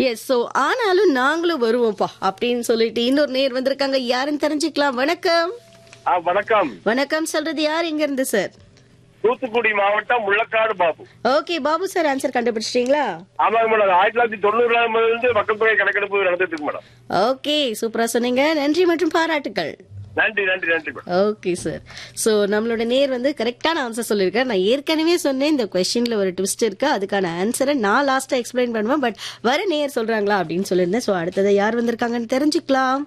S so ஆனாலும் நாங்களும் வருவோம்ப்பா அப்படின்னு சொல்லிட்டு இன்னொரு நேர் வந்திருக்காங்க யாருன்னு தெரிஞ்சுக்கலாம் வணக்கம் ஆ, வணக்கம் வணக்கம் சொல்றது யார் இங்க இருந்து சார் தூத்துக்குடி மாவட்டம் Mullakadu Babu okay Babu sir answer கண்டுபிடிச்சிட்டீங்களா ஆமாங்க மேடம் ஆயிரத்தி தொள்ளாயிரத்தி தொண்ணூறாம் இருந்து மக்கள் தொகை கணக்கெடுப்பு நடந்துட்டு இருக்கு மேடம் ஓகே சூப்பரா சொன்னீங்க நன்றி மற்றும் பாராட்டுகள் நன்றி நன்றி நன்றி மேடம் ஓகே சார் ஸோ நம்மளோட நேர் வந்து கரெக்டான ஆன்சர் சொல்லியிருக்காரு நான் ஏற்கனவே சொன்னேன் இந்த கொஸ்டின்ல ஒரு ட்விஸ்ட் இருக்கு அதுக்கான ஆன்சரை நான் லாஸ்டா எக்ஸ்பிளைன் பண்ணுவேன் பட் வர நேர் சொல்றாங்களா அப்படின்னு சொல்லியிருந்தேன் ஸோ அடுத்தது யார் வந்திருக்காங்கன்னு தெரிஞ்சுக்கலாம்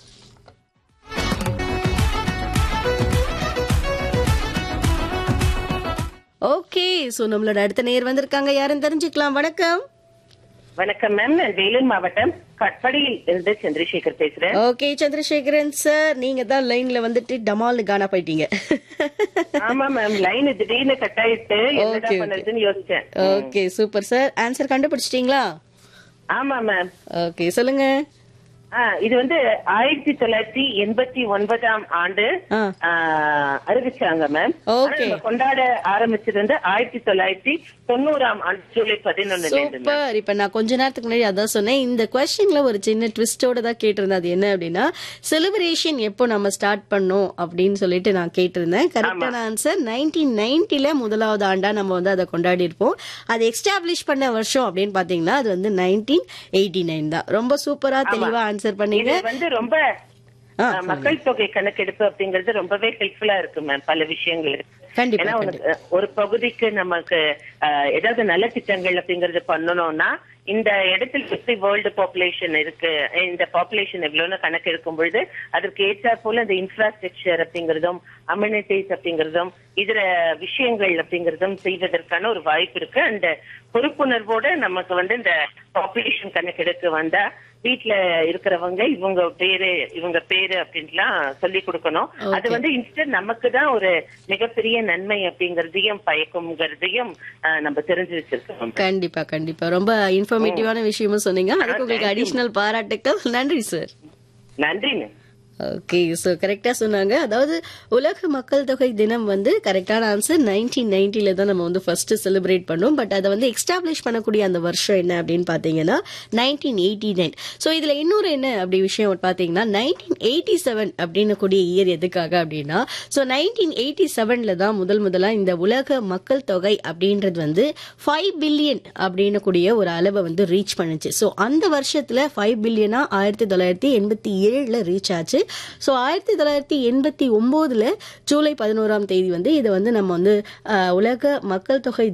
ஓகே ஸோ நம்மளோட அடுத்த நேர் வந்திருக்காங்க யாருன்னு தெரிஞ்சுக்கலாம் வணக்கம் வணக்கம் மேம் நான் வேலூர் மாவட்டம் கட்படியில் இருந்து சந்திரசேகர் பேசுறேன் ஓகே சந்திரசேகரன் சார் நீங்க தான் லைன்ல வந்துட்டு டமால்னு காணா போயிட்டீங்க ஆமா மேம் லைன் திடீர்னு கட் ஆயிட்டு Okay, என்னடா okay. பண்ணுறதுன்னு யோசிச்சேன் ஓகே சூப்பர் சார் ஆன்சர் கண்டுபிடிச்சிட்டீங்களா ஆமா மேம் ஓகே சொல்லுங்க ஆ, இது வந்து ஆயிரத்தி தொள்ளாயிரத்தி எண்பத்தி ஒன்பதாம் ஆண்டு ஆ. ஆ, அறிவிச்சாங்க மேம் ஆனா Okay. நம்ம கொண்டாட ஆரம்பிச்சிருந்து ஆயிரத்தி தொள்ளாயிரத்தி தொண்ணூறாம் ஆண்டு ஜூலை பதினொன்னுல இருந்து மேம். சூப்பர் இப்ப நான் கொஞ்ச நேரத்துக்கு முன்னாடி அதான் சொன்னேன் இந்த கொஸ்டின்ல ஒரு சின்ன ட்விஸ்டோட தான் கேட்டிருந்தேன் அது என்ன அப்படின்னா செலிப்ரேஷன் எப்போ நம்ம ஸ்டார்ட் பண்ணோம் அப்படின்னு சொல்லிட்டு நான் கேட்டிருந்தேன் கரெக்டான ஆன்சர் நைன்டீன் நைன்டில முதலாவது ஆண்டா நம்ம வந்து அதை கொண்டாடி இருப்போம் அது எஸ்டாப்ளிஷ் பண்ண வருஷம் அப்படின்னு பாத்தீங்கன்னா அது வந்து நைன்டீன் எயிட்டி நைன் தான் ரொம்ப சூப்பரா தெளிவா ஆன்சர் பண்ணீங்க இது வந்து ரொம்ப ஆ, ஆ, மக்கள் தொகை கணக்கெடுப்பு அப்படிங்கிறது ரொம்பவே ஹெல்ப்ஃபுல்லா இருக்கு மேம் பல விஷயங்கள் கண்டிப்பா ஏன்னா உனக்கு ஒரு பகுதிக்கு நமக்கு அஹ், ஏதாவது நல்ல திட்டங்கள் அப்படிங்கறது பண்ணணும்னா இந்த இடத்துல எப்படி வேர்ல்டு பாப்புலேஷன் இருக்கு இந்த பாப்புலேஷன் எவ்வளவுன்னு கணக்கு எடுக்கும் பொழுது அதற்கு ஏற்றாற் போல இந்த இன்ஃப்ராஸ்ட்ரக்சர் அப்படிங்கறதும் அம்யூனிட்டிஸ் அப்படிங்கறதும் இதர விஷயங்கள் அப்படிங்கறதும் செய்வதற்கான ஒரு வாய்ப்பு இருக்கு அந்த பொறுப்புணர்வோட நமக்கு வந்து இந்த பாப்புலேஷன் கணக்கெடுக்க வந்தா வீட்ல இருக்கிறவங்க இவங்க பேரு இவங்க பேரு அப்படின்ட்டுலாம் சொல்லி கொடுக்கணும் அது வந்து இன்ஸ்டன்ட் நமக்கு தான் ஒரு மிகப்பெரிய நன்மை அப்படிங்கறதையும் பயக்கும்ங்கிறதையும் அஹ், நம்ம தெரிஞ்சு வச்சிருக்கோம் கண்டிப்பா கண்டிப்பா ரொம்ப இன்ஃபர்மேட்டிவான விஷயமும் சொன்னீங்க அதுக்கு உங்களுக்கு அடிஷனல் பாராட்டுக்கள் நன்றி சார் நன்றிங்க ஓகே ஸோ கரெக்டாக சொன்னாங்க அதாவது உலக மக்கள் தொகை தினம் வந்து கரெக்டான ஆன்சர் நைன்டீன் நைன்டில தான் நம்ம வந்து ஃபர்ஸ்ட் செலிப்ரேட் பண்ணோம் பட் அதை வந்து எக்ஸ்டாப்ளிஷ் பண்ணக்கூடிய அந்த வருஷம் என்ன அப்படின்னு பார்த்தீங்கன்னா நைன்டீன் எயிட்டி நைன் ஸோ இதில் இன்னொரு என்ன அப்படி விஷயம் பார்த்தீங்கன்னா நைன்டீன் எயிட்டி செவன் அப்படின்னு கூடிய இயர் எதுக்காக அப்படின்னா ஸோ நைன்டீன் எயிட்டி செவனில் தான் முதல் முதலாக இந்த உலக மக்கள் தொகை அப்படின்றது வந்து ஃபைவ் பில்லியன் அப்படின்னு கூடிய ஒரு அளவை வந்து ரீச் பண்ணுச்சு ஸோ அந்த வருஷத்தில் ஃபைவ் பில்லியனா ஆயிரத்தி தொள்ளாயிரத்தி எண்பத்தி ஏழில் ரீச் ஆச்சு ஸோ ஆயிரத்தி தொள்ளாயிரத்தி எண்பத்தி ஒம்போதுல ஜூலை பதினோராம் தேதி வந்து இதை வந்து நம்ம வந்து அஹ், உலக மக்கள் தொகை